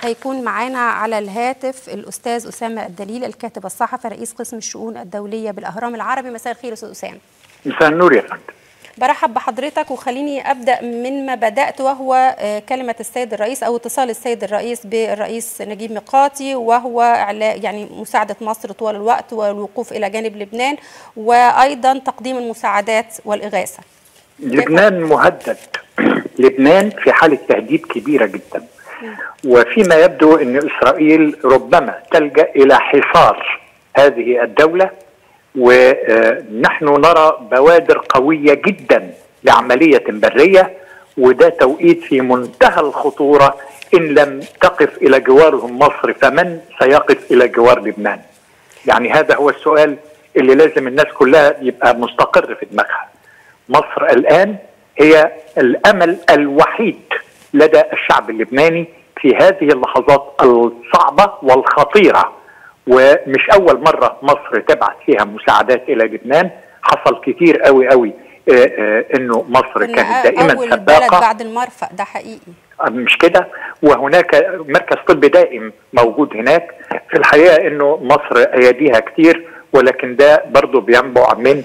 هيكون معانا على الهاتف الاستاذ اسامه الدليل الكاتب الصحفي رئيس قسم الشؤون الدوليه بالاهرام العربي مساء الخير استاذ اسامه مساء النور يا فندم برحب بحضرتك وخليني ابدا من ما بدات وهو كلمه السيد الرئيس او اتصال السيد الرئيس بالرئيس نجيب ميقاتي وهو يعني مساعده مصر طوال الوقت والوقوف الى جانب لبنان وايضا تقديم المساعدات والاغاثه. لبنان مهدد لبنان في حاله تهديد كبيره جدا وفيما يبدو ان اسرائيل ربما تلجا الى حصار هذه الدوله ونحن نرى بوادر قويه جدا لعمليه بريه وده توقيت في منتهى الخطوره ان لم تقف الى جوارهم مصر فمن سيقف الى جوار لبنان؟ يعني هذا هو السؤال اللي لازم الناس كلها يبقى مستقر في دماغها. مصر الان هي الامل الوحيد لدى الشعب اللبناني في هذه اللحظات الصعبه والخطيره ومش اول مره مصر تبعت فيها مساعدات الى لبنان حصل كتير قوي قوي انه مصر كانت دائما أول سباقه بعد المرفأ ده حقيقي مش كده وهناك مركز طب دائم موجود هناك في الحقيقه انه مصر اياديها كتير ولكن ده برضه بينبع من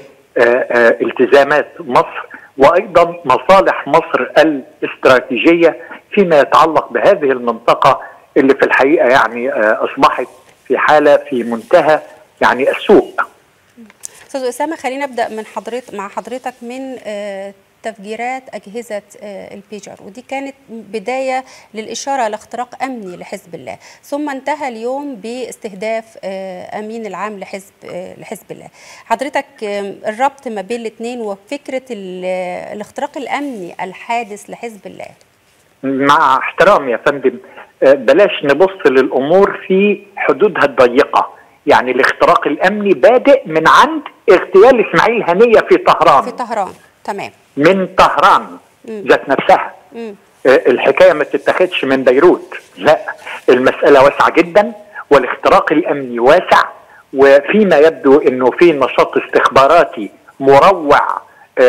التزامات مصر وايضا مصالح مصر الاستراتيجيه فيما يتعلق بهذه المنطقه اللي في الحقيقه يعني اصبحت في حاله في منتهى يعني السوء. استاذ اسامه خلينا نبدا من حضرتك مع حضرتك من تفجيرات اجهزه البيجر ودي كانت بدايه للاشاره لاختراق امني لحزب الله ثم انتهى اليوم باستهداف امين العام لحزب لحزب الله حضرتك الربط ما بين الاثنين وفكره الاختراق الامني الحادث لحزب الله مع احترام يا فندم بلاش نبص للامور في حدودها الضيقه يعني الاختراق الامني بادئ من عند اغتيال اسماعيل هنيه في طهران في طهران تمام من طهران ذات نفسها مم. الحكايه ما تتاخدش من بيروت لا المساله واسعه جدا والاختراق الامني واسع وفيما يبدو انه في نشاط استخباراتي مروع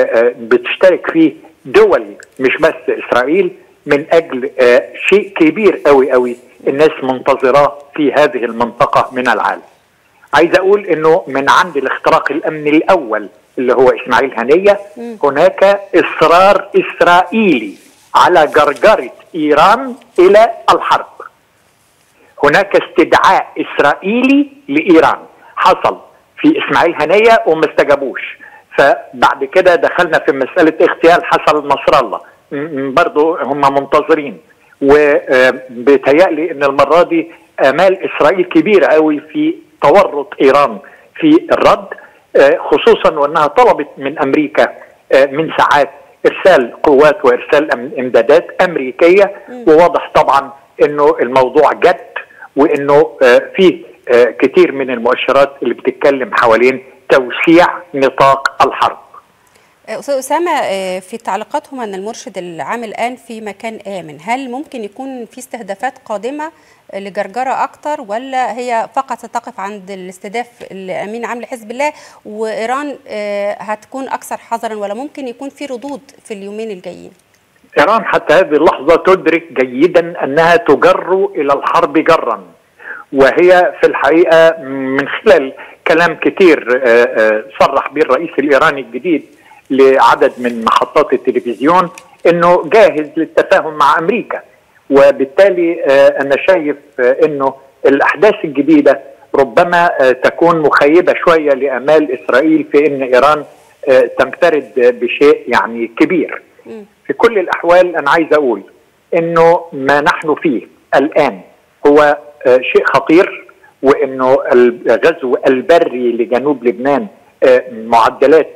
بتشترك فيه دول مش بس اسرائيل من اجل شيء كبير قوي قوي الناس منتظراه في هذه المنطقه من العالم. عايز اقول انه من عند الاختراق الامني الاول اللي هو اسماعيل هنيه هناك اصرار اسرائيلي على جرجره ايران الى الحرب. هناك استدعاء اسرائيلي لايران حصل في اسماعيل هنيه وما استجابوش فبعد كده دخلنا في مساله اغتيال حسن نصر الله برضه هم منتظرين وبيتهيألي ان المره دي امال اسرائيل كبيره قوي في تورط ايران في الرد خصوصا وانها طلبت من امريكا من ساعات ارسال قوات وارسال امدادات امريكيه وواضح طبعا انه الموضوع جد وانه في كتير من المؤشرات اللي بتتكلم حوالين توسيع نطاق الحرب استاذ اسامه في تعليقاتهم ان المرشد العام الان في مكان امن هل ممكن يكون في استهدافات قادمه لجرجره اكتر ولا هي فقط ستقف عند الاستهداف الامين عام لحزب الله وايران هتكون اكثر حذرا ولا ممكن يكون في ردود في اليومين الجايين ايران حتى هذه اللحظه تدرك جيدا انها تجر الى الحرب جرا وهي في الحقيقه من خلال كلام كتير صرح به الرئيس الايراني الجديد لعدد من محطات التلفزيون انه جاهز للتفاهم مع امريكا وبالتالي انا شايف انه الاحداث الجديده ربما تكون مخيبه شويه لامال اسرائيل في ان ايران تنفرد بشيء يعني كبير. في كل الاحوال انا عايز اقول انه ما نحن فيه الان هو شيء خطير وانه الغزو البري لجنوب لبنان معدلات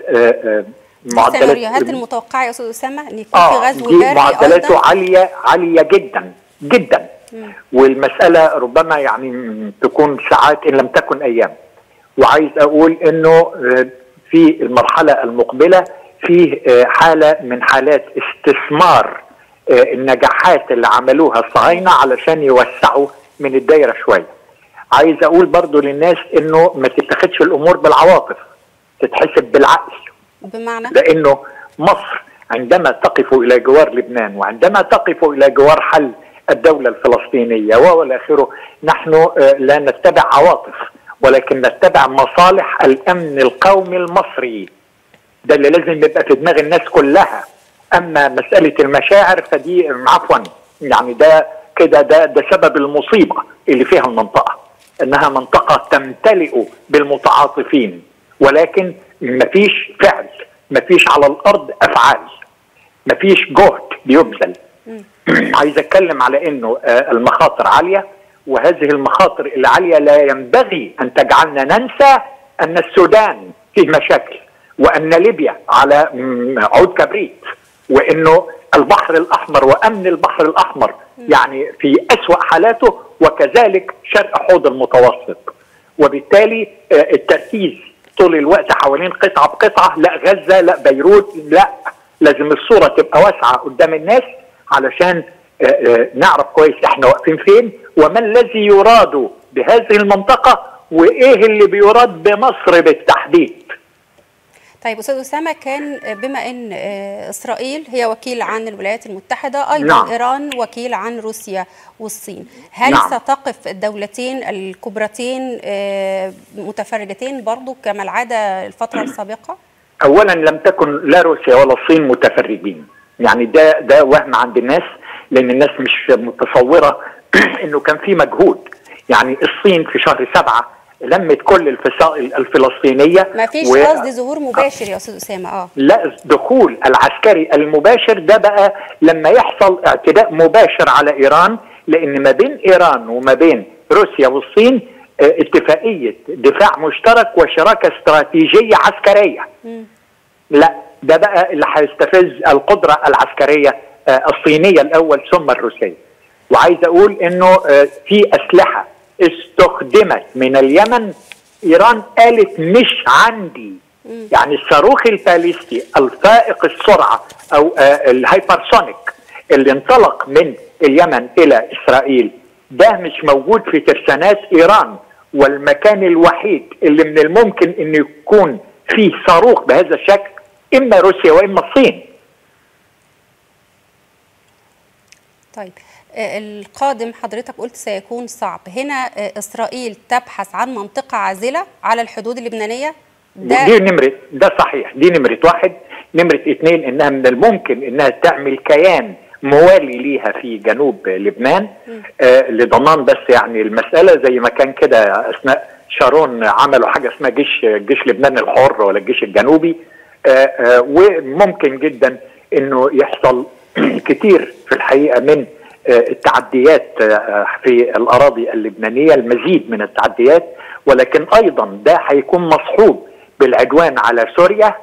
معدلات السيناريوهات المتوقعه يا استاذ اسامه ان يكون آه في غزو دي بري معدلاته أيضاً؟ عاليه عاليه جدا جدا مم. والمساله ربما يعني تكون ساعات ان لم تكن ايام وعايز اقول انه في المرحله المقبله فيه حاله من حالات استثمار النجاحات اللي عملوها الصهاينه علشان يوسعوا من الدايره شويه. عايز اقول برضو للناس انه ما تتخذش الامور بالعواطف تتحسب بالعقل بمعنى لانه مصر عندما تقف الى جوار لبنان وعندما تقف الى جوار حل الدولة الفلسطينية والى اخره نحن لا نتبع عواطف ولكن نتبع مصالح الامن القومي المصري ده اللي لازم يبقى في دماغ الناس كلها اما مساله المشاعر فدي عفوا يعني ده كده ده ده سبب المصيبه اللي فيها المنطقه انها منطقه تمتلئ بالمتعاطفين ولكن مفيش فعل مفيش على الارض افعال مفيش جهد بيبذل عايز اتكلم على انه المخاطر عاليه وهذه المخاطر العاليه لا ينبغي ان تجعلنا ننسى ان السودان فيه مشاكل وان ليبيا على عود كبريت وانه البحر الاحمر وامن البحر الاحمر يعني في اسوا حالاته وكذلك شرق حوض المتوسط وبالتالي التركيز طول الوقت حوالين قطعه بقطعه لا غزه لا بيروت لا لازم الصوره تبقى واسعه قدام الناس علشان نعرف كويس احنا واقفين فين وما الذي يراد بهذه المنطقه وايه اللي بيراد بمصر بالتحديد طيب استاذ اسامه كان بما ان اسرائيل هي وكيل عن الولايات المتحده ايضا نعم. ايران وكيل عن روسيا والصين هل نعم. ستقف الدولتين الكبرتين متفرجتين برضو كما العاده الفتره السابقه اولا لم تكن لا روسيا ولا الصين متفرجين يعني ده ده وهم عند الناس لان الناس مش متصوره انه كان في مجهود يعني الصين في شهر سبعه لمت كل الفصائل الفلسطينيه ما فيش و... قصدي ظهور مباشر يا استاذ اسامه اه لا الدخول العسكري المباشر ده بقى لما يحصل اعتداء مباشر على ايران لان ما بين ايران وما بين روسيا والصين اتفاقيه دفاع مشترك وشراكه استراتيجيه عسكريه م. لا ده بقى اللي هيستفز القدره العسكريه الصينيه الاول ثم الروسيه وعايز اقول انه في اسلحه استخدمت من اليمن ايران قالت مش عندي يعني الصاروخ الباليستي الفائق السرعه او الهايبرسونيك اللي انطلق من اليمن الى اسرائيل ده مش موجود في ترسانات ايران والمكان الوحيد اللي من الممكن انه يكون فيه صاروخ بهذا الشكل اما روسيا واما الصين طيب القادم حضرتك قلت سيكون صعب هنا اسرائيل تبحث عن منطقه عازله على الحدود اللبنانيه ده دي نمره ده صحيح دي نمره واحد نمره اثنين انها من الممكن انها تعمل كيان موالي ليها في جنوب لبنان آه لضمان بس يعني المساله زي ما كان كده اثناء شارون عملوا حاجه اسمها جيش جيش لبنان الحر ولا الجيش الجنوبي آه آه وممكن جدا انه يحصل كتير في الحقيقه من التعديات في الاراضي اللبنانيه المزيد من التعديات ولكن ايضا ده هيكون مصحوب بالعدوان على سوريا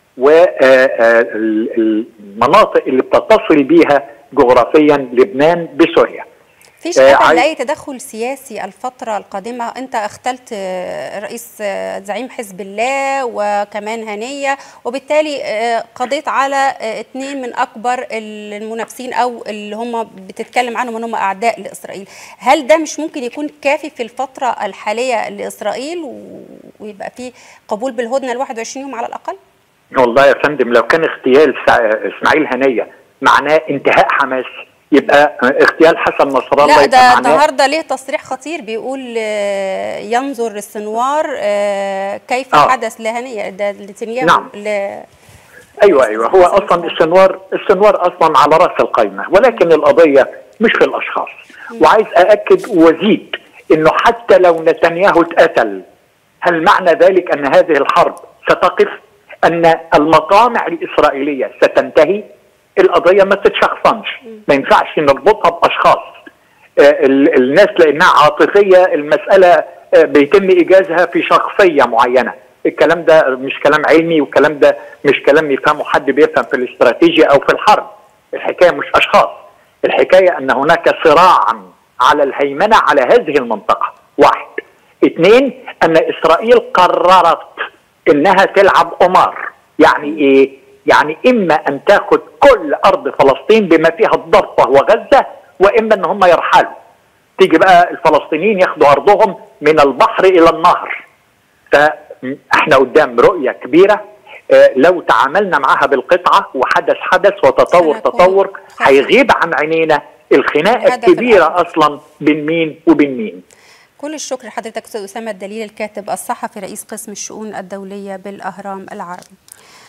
والمناطق اللي بتتصل بيها جغرافيا لبنان بسوريا فيش امل لاي تدخل سياسي الفتره القادمه انت اختلت رئيس زعيم حزب الله وكمان هنيه وبالتالي قضيت على اثنين من اكبر المنافسين او اللي هم بتتكلم عنهم ان هم اعداء لاسرائيل هل ده مش ممكن يكون كافي في الفتره الحاليه لاسرائيل ويبقى في قبول بالهدنه ال 21 يوم على الاقل والله يا فندم لو كان اغتيال اسماعيل هنيه معناه انتهاء حماس يبقى اغتيال حسن نصر الله لا ده النهارده ليه تصريح خطير بيقول ينظر السنوار كيف آه. حدث لهنيه ده نتنياهو نعم. ل... ايوه ايوه هو اصلا السنوار السنوار اصلا على راس القائمه ولكن القضيه مش في الاشخاص م. وعايز ااكد وازيد انه حتى لو نتنياهو اتقتل هل معنى ذلك ان هذه الحرب ستقف ان المطامع الاسرائيليه ستنتهي القضيه ما تتشخصنش ما ينفعش نربطها باشخاص آه الناس لانها عاطفيه المساله آه بيتم ايجازها في شخصيه معينه الكلام ده مش كلام علمي والكلام ده مش كلام يفهمه حد بيفهم في الاستراتيجيا او في الحرب الحكايه مش اشخاص الحكايه ان هناك صراعا على الهيمنه على هذه المنطقه واحد اثنين ان اسرائيل قررت انها تلعب قمار يعني ايه يعني اما ان تاخذ كل ارض فلسطين بما فيها الضفه وغزه واما ان هم يرحلوا تيجي بقى الفلسطينيين ياخدوا ارضهم من البحر الى النهر فاحنا قدام رؤيه كبيره لو تعاملنا معها بالقطعه وحدث حدث وتطور تطور هيغيب عن عينينا الخناقه الكبيره اصلا بين مين وبين مين كل الشكر لحضرتك استاذ اسامه الدليل الكاتب الصحفي رئيس قسم الشؤون الدوليه بالاهرام العربي